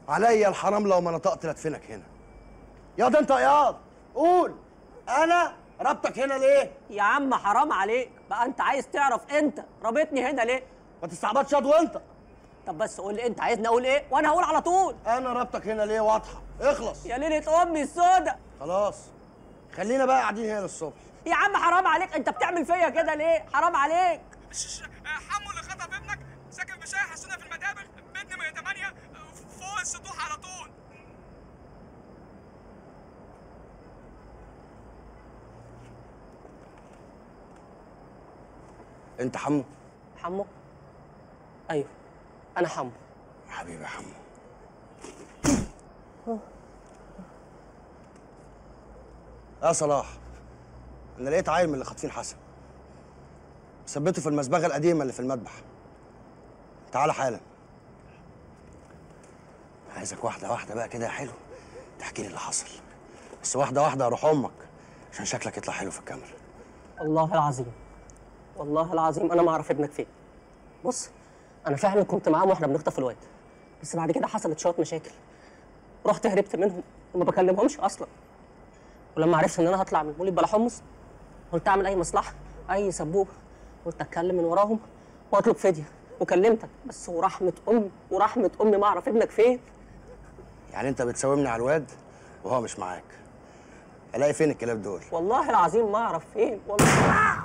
عليا الحرام لو ما نطقت لدفنك هنا ياض انت ياض قول انا ربطك هنا ليه يا عم حرام عليك بقى انت عايز تعرف انت رابطني هنا ليه ما تستعبطش ياض وانت طب بس قول لي انت عايزني اقول ايه وانا هقول على طول انا ربطك هنا ليه واضحه اخلص يا ليله امي السودا خلاص خلينا بقى قاعدين هنا للصبح يا عم حرام عليك انت بتعمل فيا كده ليه حرام عليك حمو اللي خطف ابنك ساكن في شارع حسونه في المدابغ بيت نمرة 8 فوق السطوح على طول انت حمو حمو ايوه انا حمو حبيبي يا حمو يا صلاح انا لقيت عيل من اللي خاطفين حسن ثبته في المسبغه القديمه اللي في المذبح تعالى حالا عايزك واحده واحده بقى كده يا حلو تحكي لي اللي حصل بس واحده واحده اروح امك عشان شكلك يطلع حلو في الكاميرا والله العظيم والله العظيم انا ما اعرف ابنك فين بص انا فعلا كنت معاهم واحنا بنخطف الواد بس بعد كده حصلت شويه مشاكل رحت هربت منهم وما بكلمهمش اصلا ولما عرفت ان انا هطلع من المولد بلا حمص قلت اعمل اي مصلحه اي سبوبه قلت اتكلم من وراهم واطلب فديه وكلمتك بس ورحمه امي ورحمه امي ما اعرف ابنك فين يعني انت بتساومني على الواد وهو مش معاك الاقي فين الكلاب دول والله العظيم ما اعرف فين والله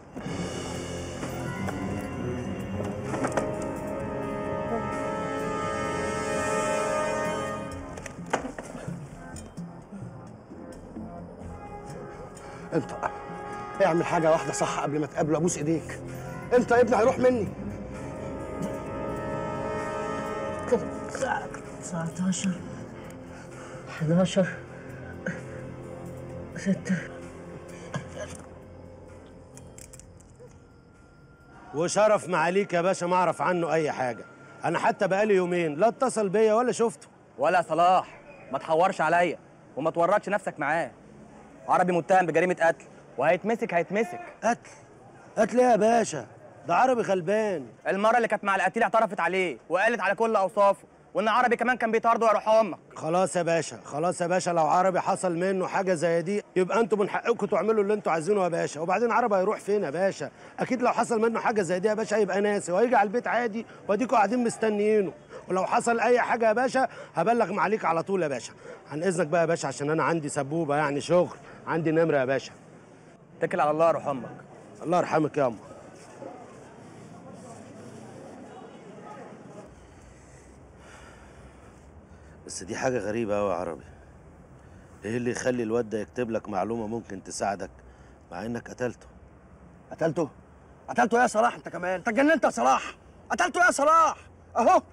انت اعمل حاجه واحده صح قبل ما تقابله ابوس ايديك انت يا ابني هيروح مني 19 11 6 وشرف معاليك يا باشا ما اعرف عنه اي حاجه انا حتى بقالي يومين لا اتصل بيا ولا شفته ولا صلاح ما تحورش عليا وما تورطش نفسك معاه عربي متهم بجريمه قتل وهيتمسك هيتمسك قتل قتل ايه يا باشا ده عربي غلبان المره اللي كانت مع القتيل اعترفت عليه وقالت على كل اوصافه وان عربي كمان كان بيطارده ويروح امك خلاص يا باشا خلاص يا باشا لو عربي حصل منه حاجه زي دي يبقى انتوا من حقكم تعملوا اللي انتوا عايزينه يا باشا وبعدين عربي هيروح فين يا باشا اكيد لو حصل منه حاجه زي دي يا باشا هيبقى ناسي وهيجي على البيت عادي واديكوا قاعدين مستنيينه ولو حصل اي حاجه يا باشا هبلغ معاليك على طول يا باشا عن اذنك بقى يا باشا عشان انا عندي سبوبه يعني شغل عندي نمره يا باشا اتكل على الله روح امك الله يرحمك يا أمه بس دي حاجة غريبة أوي يا عربي إيه اللي يخلي الواد ده يكتب لك معلومة ممكن تساعدك مع إنك قتلته قتلته قتلته يا صلاح انت كمان انت اتجننت يا صلاح قتلته يا صلاح اهو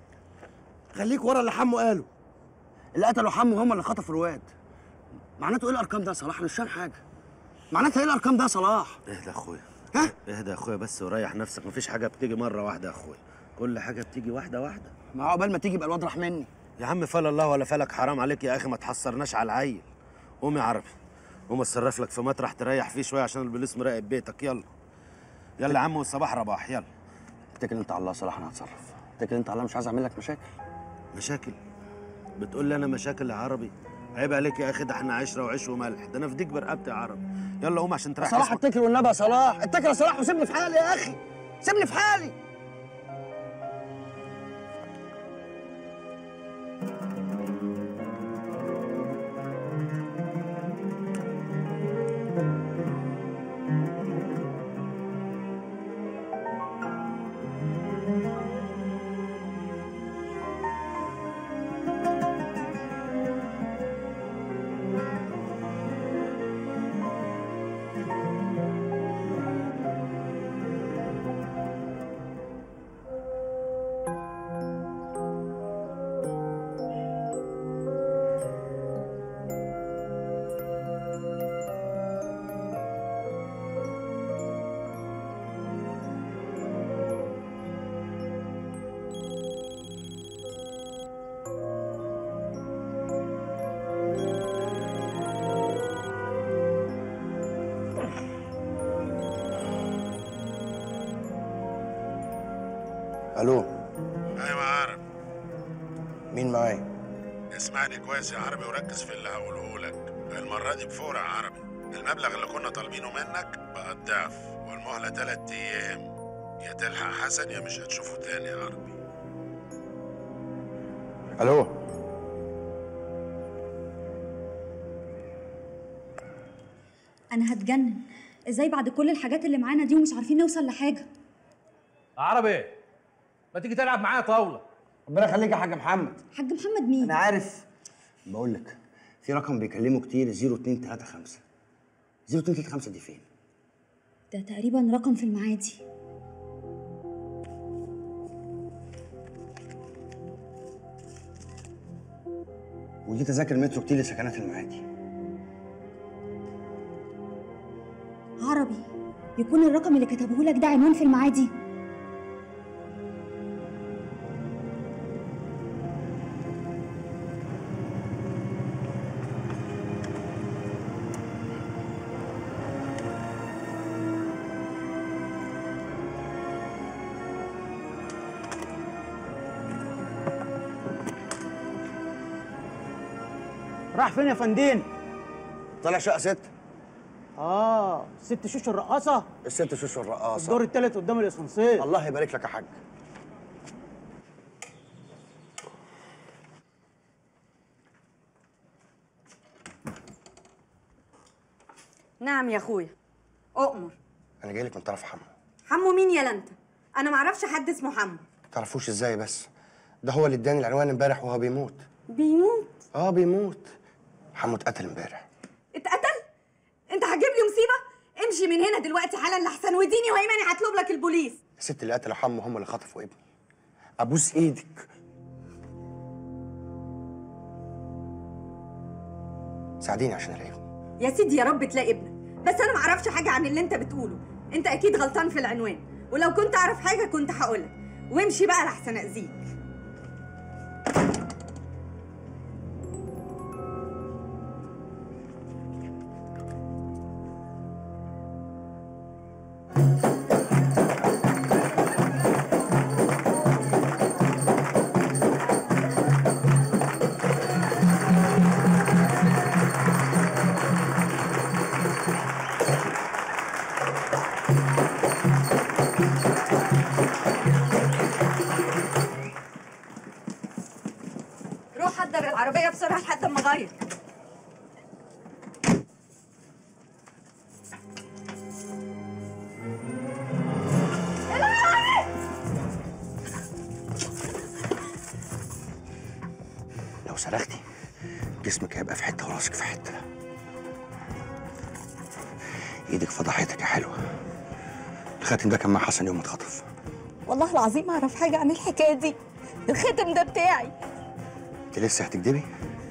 خليك ورا اللي حمو قاله اللي قتلوا حمو هم اللي خطفوا الواد معناته ايه الارقام ده يا صلاح أنا مش فاهم حاجه معناتها ايه الارقام ده يا صلاح اهدى يا أخويا ها اهدى يا أخويا بس وريح نفسك مفيش حاجة بتيجي مرة واحدة يا أخويا كل حاجة بتيجي واحدة واحدة ما هو عقبال ما تيجي يبقى الواد راح مني يا عم فلا الله ولا فلك حرام عليك يا أخي ما تحصرناش على العيل قوم يا عربي قوم اتصرف لك في مطرح تريح فيه شوية عشان البوليس مراقب بيتك يلا يلا يا عم والصباح رباح يلا اتكل انت على الله يا صلاح انا هتصرف اتكل انت على الله مش عايز اعمل لك مشاكل مشاكل بتقول لي انا مشاكل يا عربي عيب عليك يا اخي ده احنا عشره وعيش وملح ده انا فديك برقبتي يا عربي يلا قوم عشان تريح صلاح جسمك. اتكل والنبي يا صلاح اتكل يا صلاح وسيبني في حالي يا اخي سيبني في حالي الو ايوه يا عرب مين معايا اسمعني كويس يا عربي وركز في اللي هقوله لك المرة دي بفور يا عربي المبلغ اللي كنا طالبينه منك بقى الضعف والمهلة تلات أيام يا تلحق حسن يا مش هتشوفه تاني يا عربي الو انا هتجنن ازاي بعد كل الحاجات اللي معانا دي ومش عارفين نوصل لحاجه عربي ما تيجي تلعب معايا طاوله ربنا يخليك يا حاج محمد حاج محمد مين انا عارف بقول لك في رقم بيكلمه كتير 0235 0235 دي فين ده تقريبا رقم في المعادي ودي تذاكر مترو كتير لسكنات المعادي عربي يكون الرقم اللي كتبه لك ده عنوان في المعادي راح فين يا فندين؟ طالع شقه ست اه ست شوش الرقاصة الست شوش الرقاصه الدور التالت قدام الاسانسير الله يبارك لك يا حاج نعم يا اخويا اؤمر انا جاي لك من طرف حمو حمو مين يا انت انا معرفش حد اسمه حمو تعرفوش ازاي بس ده هو اللي اداني العنوان امبارح وهو بيموت بيموت اه بيموت حمو اتقتل امبارح اتقتل انت هتجيب لي مصيبه امشي من هنا دلوقتي حالا لحسن وديني وايماني هطلب لك البوليس الست اللي قتلوا حمو هم اللي خطفوا ابني ابوس ايدك ساعديني عشان الاقيهم يا سيدي يا رب تلاقي ابنك بس انا معرفش حاجه عن اللي انت بتقوله انت اكيد غلطان في العنوان ولو كنت اعرف حاجه كنت هقولك وامشي بقى لحسن اذيك روح حضر العربيه بسرعه لحد ما اغير لو صرختي جسمك هيبقى في حته وراسك في حته ايدك فضحتك يا حلوه الخاتم ده كان مع حسن يوم ما اتخطف والله العظيم ما اعرف حاجه عن الحكايه دي الختم ده بتاعي انت لسه هتكدبي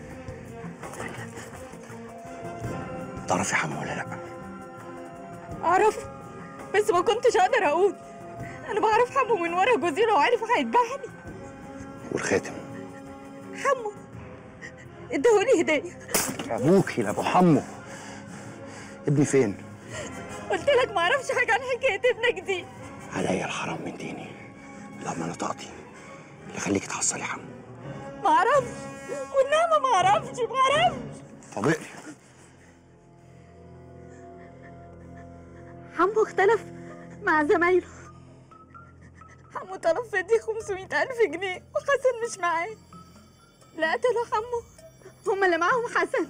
تعرفي حمو ولا لا اعرف بس ما كنتش اقدر اقول انا بعرف حمو من ورا جوزي لو عارف هيذبحني والخاتم حمو اداهولي هديه ابوكي لابو حمو ابني فين قلت لك ما اعرفش حاجه عن حكايه ابنك دي عليا الحرام من ديني لما نطقتي اللي خليكي تحصلي حمو ما اعرفش والنعمه ما اعرفش ما اعرفش طب اقري حمو اختلف مع زمايله حمو طلب فدي 500 ألف جنيه وحسن مش معاه لا قتلوا حمو هما اللي معاهم حسن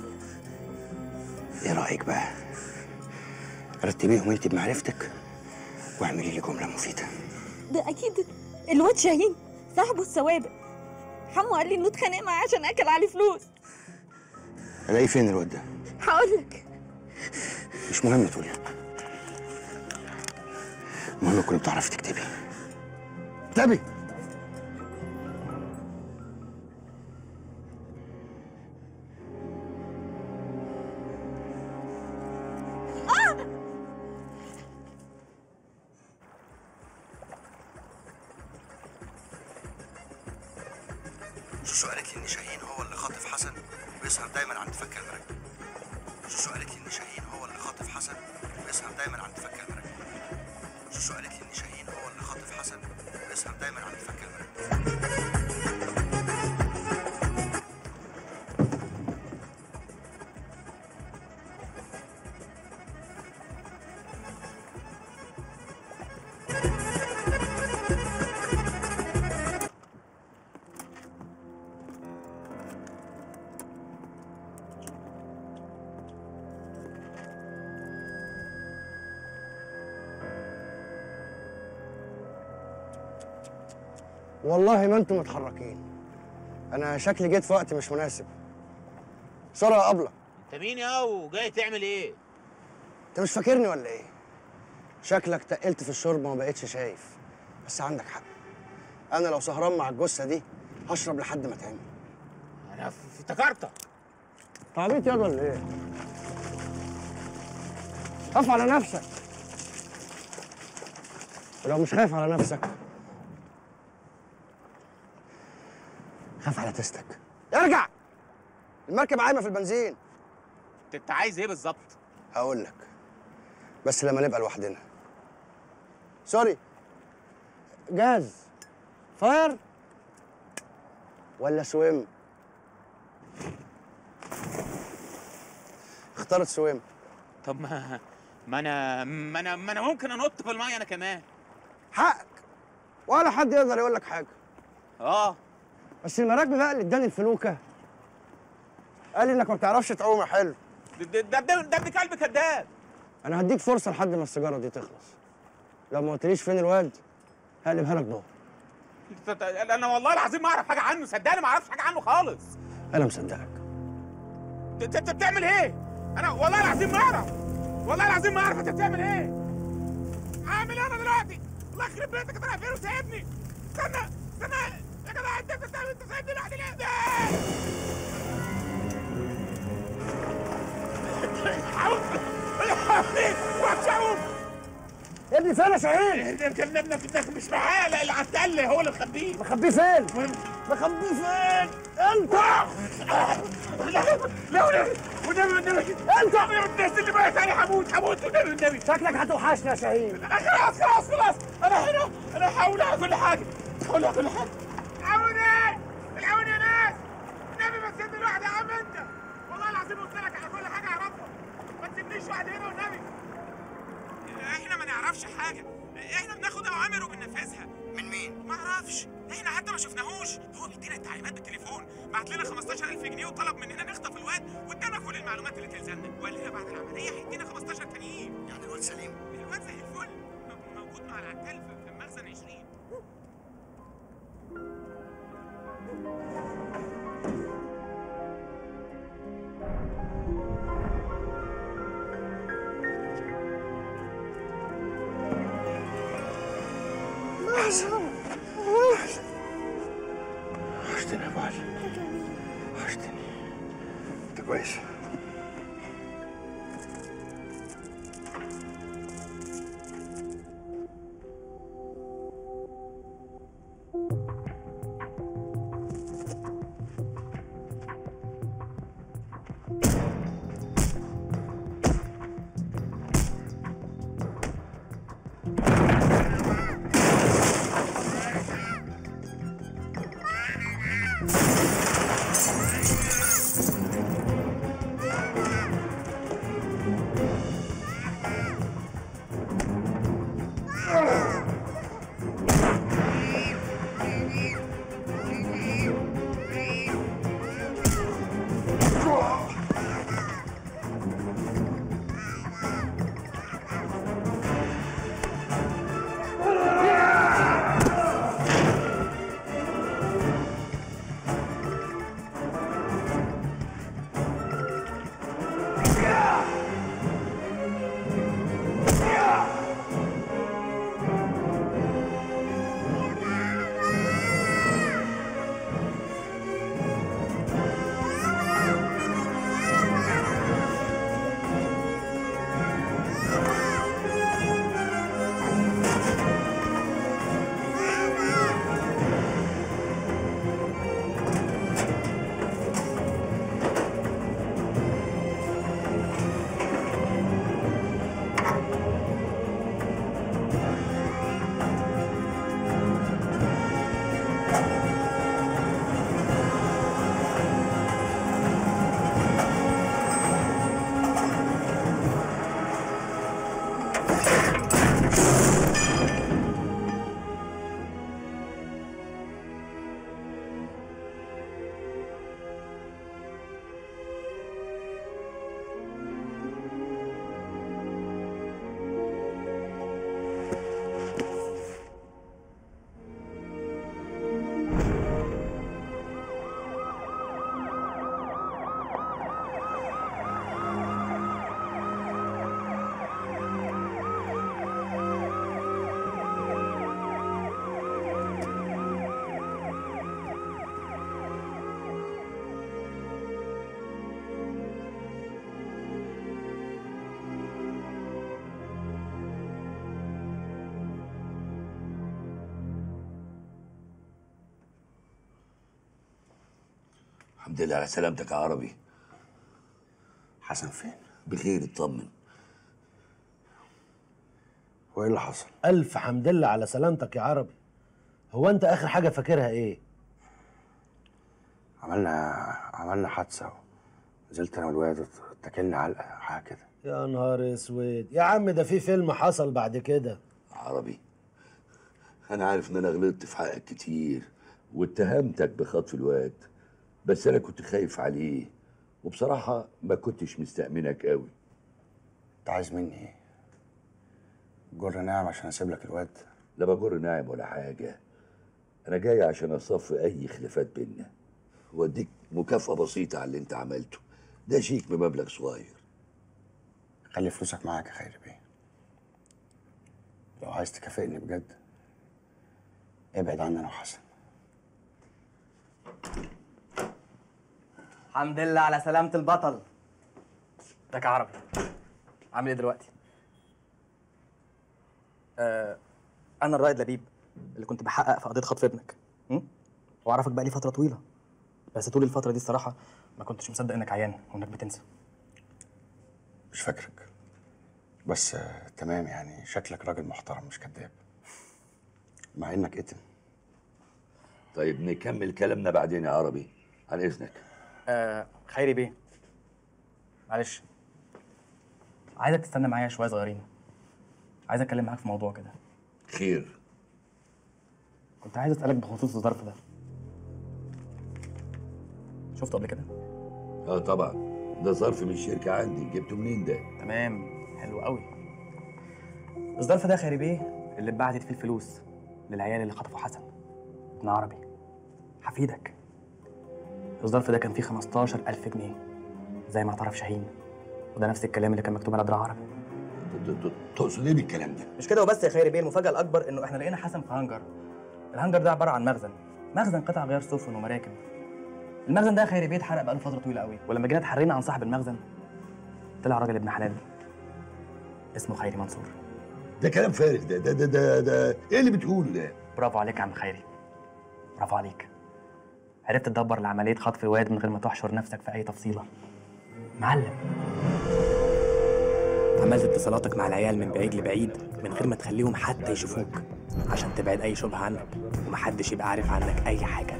ايه رايك بقى رتبيهم انت بمعرفتك واعملي لي جمله مفيده ده أكيد الواد شاهين صاحبه السوابق حمو قال لي إنه اتخانق معاه عشان أكل عليه فلوس الاقيه فين الواد ده هقول لك مش مهم تقولي المهم تكوني بتعرفي تكتبي اكتبي شوشو قالت لي ان شاهين هو اللي خاطف حسن وبيسهر دايما عند فك المراكب شوشو قالت لي ان شاهين هو اللي خاطف حسن وبيسهر دايما عند فك المراكب شوشو قالت لي ان شاهين هو اللي خاطف حسن وبيسهر دايما عند فك المراكب والله ما انتم متحركين انا شكلي جيت في وقت مش مناسب بسرعه يا ابله انت مين يا وجاي تعمل ايه؟ انت مش فاكرني ولا ايه شكلك تقلت في الشرب وما بقتش شايف بس عندك حق انا لو سهران مع الجثه دي هشرب لحد ما تعمل انا ف- افتكرتك تعبيط ياض ولا ايه خاف على نفسك ولو مش خايف على نفسك خاف على تستك ارجع المركب عايمه في البنزين انت انت عايز ايه بالظبط؟ هقول لك بس لما نبقى لوحدنا سوري جاز فاير ولا سويم اخترت سويم طب ما ما انا ما انا ما انا ممكن انط في الميه انا كمان حقك ولا حد يقدر يقول لك حاجه اه بس المراكب بقى اللي اداني الفلوكه قال لي انك ما بتعرفش تعوم يا حلو ده ده ده ده ابن كلب كذاب انا هديك فرصه لحد ما السيجاره دي تخلص لو ما قلتليش فين الواد هقلبها لك ضهر انت- انا والله العظيم ما اعرف حاجه عنه صدقني ما اعرفش حاجه عنه خالص انا مصدقك انت انت بتعمل ايه؟ انا والله العظيم ما اعرف والله العظيم ما اعرف انت بتعمل ايه؟ عامل ايه انا دلوقتي؟ الله يخرب بيتك انت رايح فين وسايبني؟ استنى استنى يا جدع انت انت سايب- انت سايبني لوحدي ليه؟ ده حاول حاول وحش اعوم يا ابني فين يا شاهين؟ كان ابنك ابنك مش معاه لا اللي على التل هو اللي مخبيه مخبيه فين؟ مخبيه فين؟ انت لا والنبي والنبي والنبي انت الناس اللي بقى تاني هموت هموت والنبي والنبي شكلك هتوحشني يا شاهين خلاص خلاص خلاص انا هنا انا هحاول على كل حاجه هحاول على كل حاجه العوني العوني يا ناس النبي ما تسيبني لوحدي يا عم انت والله العظيم قلت لك على كل حاجه اعرفها ما تسيبنيش لوحدي هنا والنبي احنا ما نعرفش حاجه احنا بناخد اوامر وبننفذها من مين ما اعرفش احنا حتى ما شفناهوش هو بيدينا التعليمات بالتليفون بعت لنا 15000 جنيه وطلب مننا نخطف الواد وادانا كل المعلومات اللي تلزمنا وقال لنا بعد العمليه هيدينا 15 تانيين يعني الواد سليم الواد زي الفل م- موجود مع العتال في في مخزن 20 وحشتني يا ابو علي وحشتني انت كويس الحمد لله على سلامتك يا عربي حسن فين؟ بخير اطمن وايه اللي حصل؟ الف حمد لله على سلامتك يا عربي هو انت اخر حاجه فاكرها ايه عملنا عملنا حادثه نزلت انا والواد اتكلنا علقه حاجه كده يا نهار اسود يا عم ده في فيلم حصل بعد كده عربي انا عارف ان انا غلطت في حقك كتير واتهمتك بخطف الواد بس انا كنت خايف عليه وبصراحه ما كنتش مستأمنك قوي انت عايز مني ايه؟ جر ناعم عشان اسيب لك الواد لا بجر ناعم ولا حاجه انا جاي عشان اصفي اي خلافات بينا واديك مكافأة بسيطة على اللي انت عملته ده شيك بمبلغ صغير خلي فلوسك معاك يا خير بيه لو عايز تكافئني بجد ابعد عني انا وحسن الحمد لله على سلامة البطل ازيك يا عربي عامل ايه دلوقتي؟ آه انا الرائد لبيب اللي كنت بحقق في قضية خطف ابنك م? واعرفك بقالي فترة طويلة بس طول الفترة دي الصراحة ما كنتش مصدق انك عيان وانك بتنسى مش فاكرك بس آه، تمام يعني شكلك راجل محترم مش كذاب مع انك اتم طيب نكمل كلامنا بعدين يا عربي عن اذنك آه خيري بيه معلش عايزك تستنى معايا شوية صغيرين عايز اتكلم معاك في موضوع كده خير كنت عايز اسألك بخصوص الظرف ده شفته قبل كده؟ اه طبعا ده ظرف من الشركة عندي جبته منين ده؟ تمام حلو قوي الظرف ده خيري بيه اللي اتبعتت فيه الفلوس للعيال اللي خطفوا حسن ابن عربي حفيدك الظرف ده كان فيه 15000 جنيه زي ما اعترف شاهين وده نفس الكلام اللي كان مكتوب على دراع عربي تقصد ايه بالكلام ده؟ مش كده وبس يا خيري بيه المفاجأة الأكبر إنه إحنا لقينا حسن في هانجر الهانجر ده عبارة عن مخزن مخزن قطع غيار سفن ومراكب المخزن ده يا خيري بيه اتحرق بقاله فترة طويلة قوي ولما جينا اتحرينا عن صاحب المخزن طلع راجل ابن حلال اسمه خيري منصور ده كلام فارغ ده ده ده ده, ده. ايه اللي بتقوله ده؟ برافو عليك يا عم خيري برافو عليك عرفت تدبر لعملية خطف الواد من غير ما تحشر نفسك في أي تفصيلة معلم عملت اتصالاتك مع العيال من بعيد لبعيد من غير ما تخليهم حتى يشوفوك عشان تبعد أي شبهة عنك ومحدش يبقى عارف عنك أي حاجة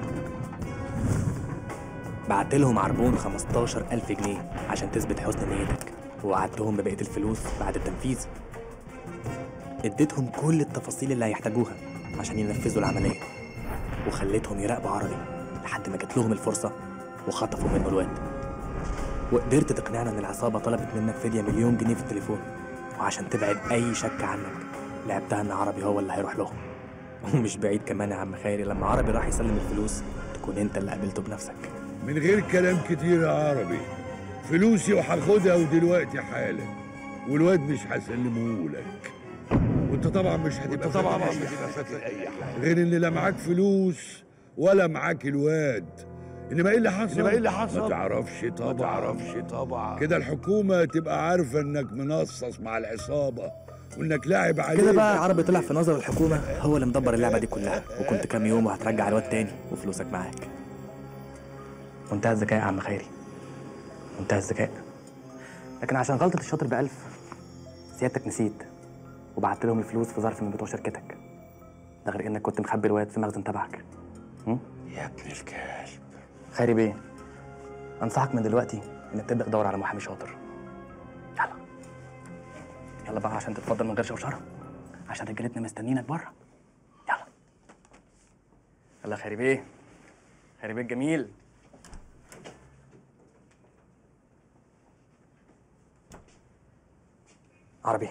بعت لهم عربون 15000 جنيه عشان تثبت حسن نيتك ووعدتهم ببقية الفلوس بعد التنفيذ اديتهم كل التفاصيل اللي هيحتاجوها عشان ينفذوا العملية وخليتهم يراقبوا عربي لحد ما جات لهم الفرصة وخطفوا منه الواد وقدرت تقنعنا ان العصابة طلبت منك فدية مليون جنيه في التليفون وعشان تبعد أي شك عنك لعبتها ان عربي هو اللي هيروح لهم ومش بعيد كمان يا عم خيري لما عربي راح يسلم الفلوس تكون انت اللي قابلته بنفسك من غير كلام كتير يا عربي فلوسي وهاخدها ودلوقتي حالا والواد مش هسلمه لك وانت طبعا مش هتبقى طبعا مش هتبقى فاكر اي حاجه غير ان لا معاك فلوس ولا معاك الواد انما ايه اللي حصل؟ إنما إيه اللي حصل؟ ما تعرفش طبعا ما تعرفش طبعا كده الحكومه تبقى عارفه انك منصص مع العصابه وانك لاعب عليه كده بقى عربي طلع في نظر الحكومة هو اللي مدبر اللعبة دي كلها وكنت كام يوم وهترجع الواد تاني وفلوسك معاك منتهى الذكاء يا عم خيري منتهى الذكاء لكن عشان غلطة الشاطر بألف سيادتك نسيت وبعت لهم الفلوس في ظرف من بتوع شركتك ده غير انك كنت مخبي الواد في مخزن تبعك م? يا ابن الكلب خيري بيه انصحك من دلوقتي انك تبدا تدور على محامي شاطر يلا يلا بقى عشان تتفضل من غير شوشره عشان رجالتنا مستنينك بره يلا يلا خيري بيه خيري بيه الجميل عربي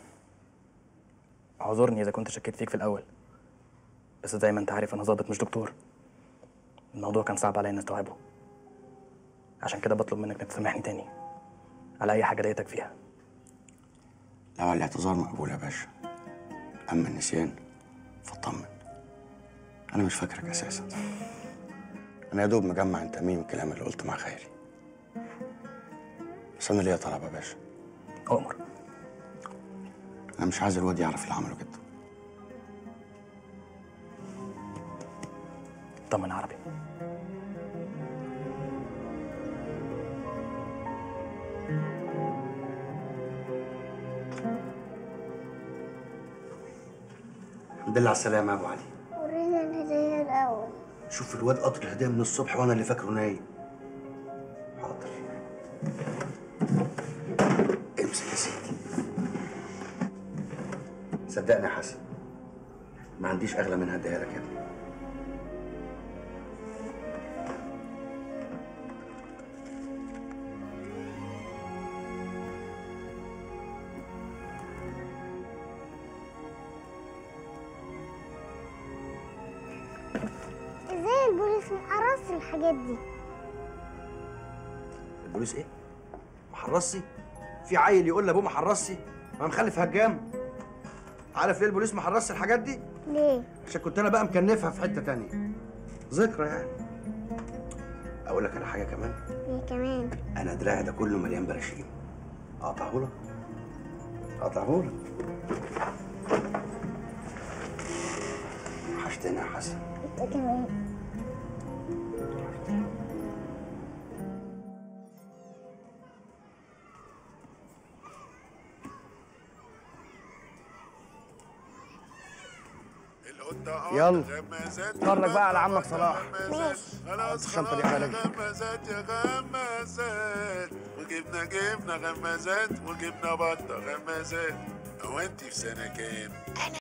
اعذرني اذا كنت شكيت فيك في الاول بس زي ما انت عارف انا ظابط مش دكتور الموضوع كان صعب عليا اني استوعبه عشان كده بطلب منك انك تسامحني تاني على اي حاجه ضايقتك فيها لو الاعتذار مقبول يا باشا اما النسيان فاطمن انا مش فاكرك اساسا انا يا دوب مجمع انت مين الكلام اللي قلته مع خيري بس انا ليا طلب يا باشا اؤمر انا مش عايز الواد يعرف اللي عمله كده طمن عربي الحمد لله على السلامه يا ابو علي ورينا الهدية الأول شوف الواد قطر الهديه من الصبح وانا اللي فاكره نايم حاضر امسك يا سيدي صدقني يا حسن ما عنديش اغلى من هديها لك يا ابني ازاي البوليس محرص الحاجات دي البوليس ايه؟ محرصي؟ في عيل يقول لابوه محرصي؟ ما مخلف هجام عارف ليه البوليس محرصي الحاجات دي؟ ليه عشان كنت انا بقى مكنفها في حته تانية ذكرى يعني اقول لك على حاجه كمان ليه كمان انا دراعي ده كله مليان براشيم اقطعه لك اقطعه لك وحشتني يا حسن انت كمان يلا اتفرج بقى على عمك صلاح ماشي الشنطه دي على غمازات يا غمازات وجبنا جبنا غمازات وجبنا بطة غمازات هو انت في سنة كام؟ أنا